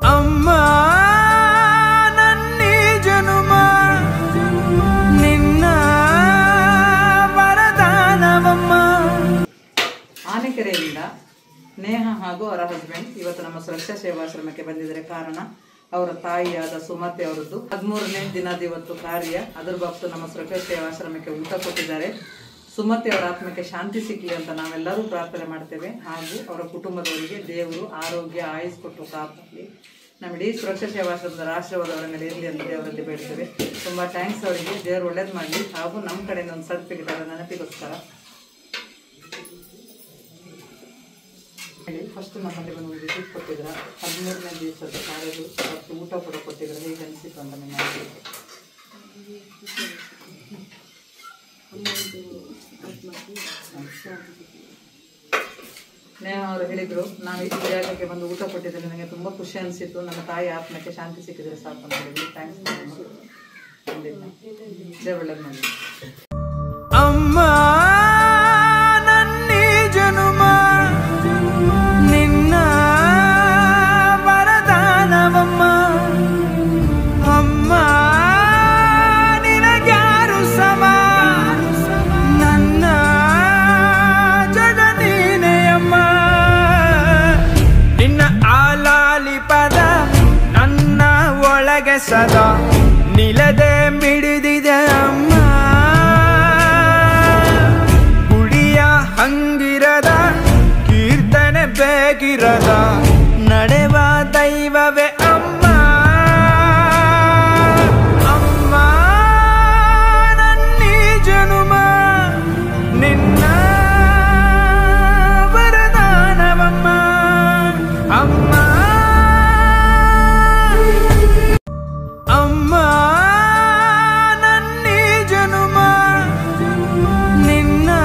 ಅಮ್ಮ ನನ್ನಿ ಜನುಮ ನಿನ್ನ ವರದಾನವಮ್ಮ ಆನೆಕೆರೆಯಿಂದ ನೇಹ ಹಾಗೂ ಅವರ ಹಸ್ಬೆಂಡ್ ಇವತ್ತು ನಮ್ಮ ಸುರಕ್ಷಾ ಸೇವಾಶ್ರಮಕ್ಕೆ ಬಂದಿದ್ದಾರೆ ಕಾರಣ ಅವರ ತಾಯಿಯಾದ ಸುಮತಿ ಅವರದ್ದು ಹದಿಮೂರನೇ ದಿನದ ಇವತ್ತು ಕಾರ್ಯ ಅದ್ರ ಬಾಬ್ತು ನಮ್ಮ ಸುರಕ್ಷಾ ಸೇವಾಶ್ರಮಕ್ಕೆ ಊಟ ಕೊಟ್ಟಿದ್ದಾರೆ ಸುಮತಿ ಅವರ ಆತ್ಮಕ್ಕೆ ಶಾಂತಿ ಸಿಕ್ಕಲಿ ಅಂತ ನಾವೆಲ್ಲರೂ ಪ್ರಾರ್ಥನೆ ಮಾಡ್ತೇವೆ ಹಾಗೂ ಅವರ ಕುಟುಂಬದವರಿಗೆ ದೇವರು ಆರೋಗ್ಯ ಆಯುಸ್ ಕೊಟ್ಟು ಕಾಪಾಡಲಿ ನಮ್ಮ ಇಡೀ ಸುರಕ್ಷಾ ಸೇವಾಶ್ರಮದ ಆಶೀರ್ವಾದ ಅವರ ಮೇಲೆ ಇರಲಿ ಅಂತ ದೇವರಲ್ಲಿ ಬೇಡ್ತೇವೆ ತುಂಬಾ ಥ್ಯಾಂಕ್ಸ್ ಅವರಿಗೆ ದೇವರು ಒಳ್ಳೇದು ಮಾಡಲಿ ಹಾಗೂ ನಮ್ಮ ಕಡೆಯಿಂದ ಒಂದು ಸರ್ಟಿಫಿಕೇಟ್ ಅವರ ನೆನಪಿಗೋಸ್ಕರ ಹೇಳಿ ಫಸ್ಟ್ ನಮ್ಮಲ್ಲಿ ಒಂದು ವಿಸಿಟ್ ಕೊಟ್ಟಿದ್ರ ಹದಿಮೂರನೇ ದಿವಸದ ಕಾರ್ಯದು ಮತ್ತು ಊಟ ಕೂಡ ಕೊಟ್ಟಿದ್ರು ಹೇಗೆ ಅನಿಸಿತು ಅಂತ ನಿಮ್ಮ ನೇಹ ಅವರು ಹೇಳಿದ್ರು ನಾವು ಈ ಜಾಗಕ್ಕೆ ಬಂದು ಊಟ ಕೊಟ್ಟಿದ್ರೆ ನನಗೆ ತುಂಬ ಖುಷಿ ಅನಿಸಿತ್ತು ನನ್ನ ತಾಯಿ ಆತ್ಮಕ್ಕೆ ಶಾಂತಿ ಸಿಕ್ಕಿದ್ರೆ ಸಾಕು ಅಂತ ಹೇಳಿದ್ರು ಥ್ಯಾಂಕ್ಸ್ ಖಂಡಿತ ದೇವ್ರು ಒಳ್ಳೇದು ಮಾಡಿ ಅಮ್ಮ ನನ್ನಿ ಜನುಮ ನಿನ್ನ ವರದಾನವಮ್ಮ ಅಮ್ಮ ನಿನಗ್ಯಾರು ಸಮ ನನ್ನ ಜಗ ನೀನೇ ಅಮ್ಮ ನಿನ್ನ ಆಲಾಲಿ ಪದ ನನ್ನ ಒಳಗೆ ಸದಾ ನಿಲದೆ ಮಿಡಿದಿದೆ ಅಮ್ಮ ಗುಡಿಯ ಹಂಗಿರದ ಕೀರ್ತನೆ ಬೇಕಿರದ ನಡೆವ ದೈವವೇ ಅಮ್ಮ ಅಮ್ಮ ನನ್ನಿ ಜನುಮ ನಿನ್ನ ವರದಾನವಮ್ಮ ಅಮ್ಮ ಅಮ್ಮ ನನ್ನಿ ಜನುಮ ನಿನ್ನ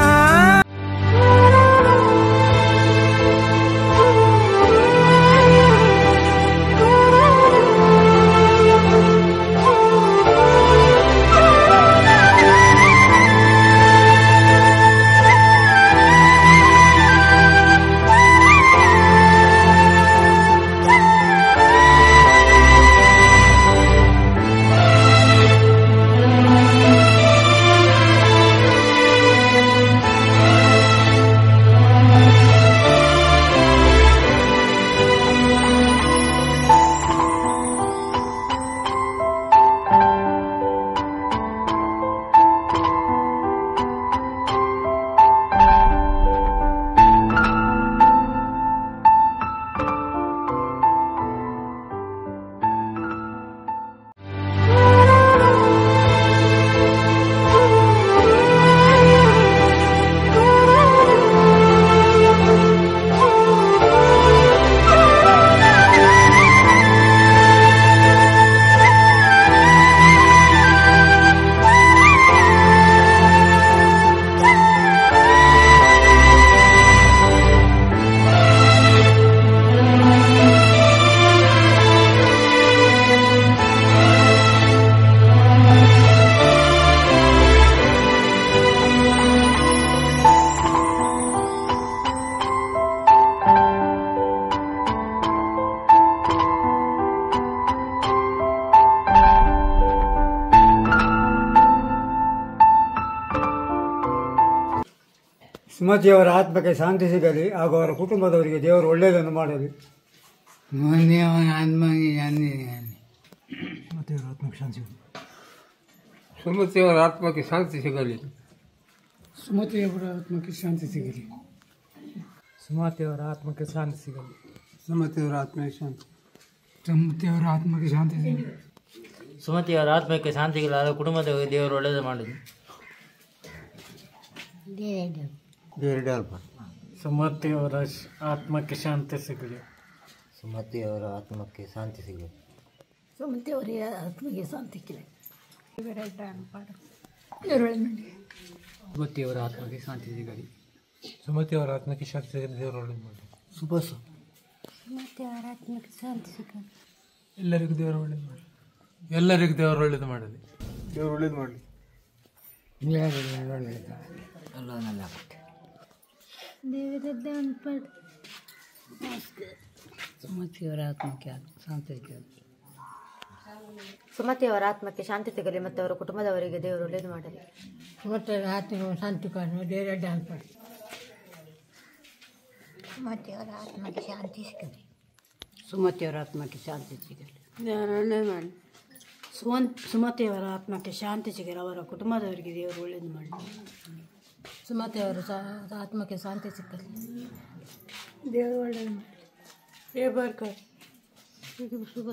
ಸುಮತಿಯವರ ಆತ್ಮಕ್ಕೆ ಶಾಂತಿ ಸಿಗಲಿ ಹಾಗೂ ಅವರ ಕುಟುಂಬದವರಿಗೆ ದೇವರು ಒಳ್ಳೆಯದನ್ನು ಮಾಡಲಿ ಸುಮತಿಯವರ ಆತ್ಮಕ್ಕೆ ಶಾಂತಿ ಸಿಗಲಿ ಸುಮತಿಯವರ ಆತ್ಮಕ್ಕೆ ಶಾಂತಿ ಸಿಗಲಿ ಸುಮತಿಯವರ ಆತ್ಮಕ್ಕೆ ಶಾಂತಿ ಸಿಗಲಿ ಸುಮತಿಯವರ ಆತ್ಮಕ್ಕೆ ಶಾಂತಿ ಸುಮತಿಯವರ ಆತ್ಮಕ್ಕೆ ಶಾಂತಿ ಸಿಗಲಿ ಸುಮತಿಯವರ ಆತ್ಮಕ್ಕೆ ಶಾಂತಿಗಿಲ್ಲ ಅದರ ಕುಟುಂಬದ ದೇವರು ಒಳ್ಳೆಯದು ಮಾಡಲಿ ಸುಮತಿಯವರ ಆತ್ಮಕ್ಕೆ ಶಾಂತಿ ಸಿಗಲಿ ಸುಮತಿಯವರ ಆತ್ಮಕ್ಕೆ ಶಾಂತಿ ಸಿಗಲಿ ಸುಮತಿಯವರಿಗೆ ಆತ್ಮಗೆ ಶಾಂತಿ ಕಿಲೆ ಸುಮತಿಯವರ ಆತ್ಮಕ್ಕೆ ಶಾಂತಿ ಸಿಗಲಿ ಸುಮತಿಯವರ ಆತ್ಮಕ್ಕೆ ಶಾಂತಿ ಸಿಗಲಿ ದೇವರು ಒಳ್ಳೇದು ಮಾಡಿ ಸುಭಾಸ ಸುಮತಿಯವರ ಆತ್ಮಕ್ಕೆ ಶಾಂತಿ ಸಿಗಲಿ ಎಲ್ಲರಿಗೂ ದೇವರು ಒಳ್ಳೇದು ಮಾಡಿ ಎಲ್ಲರಿಗೂ ದೇವರು ಒಳ್ಳೇದು ಮಾಡಲಿ ದೇವರು ಒಳ್ಳೇದು ಮಾಡಲಿ ಎಲ್ಲ നല്ല ದೇವರದ್ದೇ ಒಂದು ಸುಮತಿಯವರ ಆತ್ಮಕ್ಕೆ ಶಾಂತಿ ಸಿಗಲಿ ಸುಮತಿಯವರ ಆತ್ಮಕ್ಕೆ ಶಾಂತಿ ಸಿಗಲಿ ಮತ್ತು ಅವರ ಕುಟುಂಬದವರಿಗೆ ದೇವರು ಒಳ್ಳೇದು ಮಾಡಲಿ ಸುಮತಿಯವರ ಆತ್ಮಕ್ಕೆ ಶಾಂತಿ ಕಾಣುವ ಬೇರೆ ಡ್ಯಾನ್ಸ್ ಮಾಡಿ ಸುಮತಿಯವರ ಆತ್ಮಕ್ಕೆ ಶಾಂತಿ ಸಿಗಲಿ ಸುಮತಿಯವರ ಆತ್ಮಕ್ಕೆ ಶಾಂತಿ ಸಿಗಲಿ ಮಾಡಿ ಸುಮನ್ ಸುಮತಿಯವರ ಆತ್ಮಕ್ಕೆ ಶಾಂತಿ ಸಿಗಲಿ ಅವರ ಕುಟುಂಬದವರಿಗೆ ದೇವರು ಒಳ್ಳೇದು ಮಾಡಿ ಸುಮತಿಯವರ ಸಾ- ಆತ್ಮಕ್ಕೆ ಶಾಂತಿ ಸಿಗಲಿ ದೇವರು ಒಳ್ಳೇದು ಮಾಡಿ ಏ ಬರ್ಕ ಶುಭ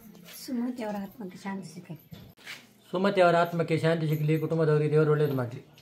ಸುಮತಿಯವರ ಆತ್ಮಕ್ಕೆ ಶಾಂತಿ ಸಿಗಲಿ ಸುಮತಿ ಅವರ ಆತ್ಮಕ್ಕೆ ಶಾಂತಿ ಸಿಗಲಿ ಕುಟುಂಬದವರಿಗೆ ದೇವರು ಒಳ್ಳೇದು ಮಾಡಲಿ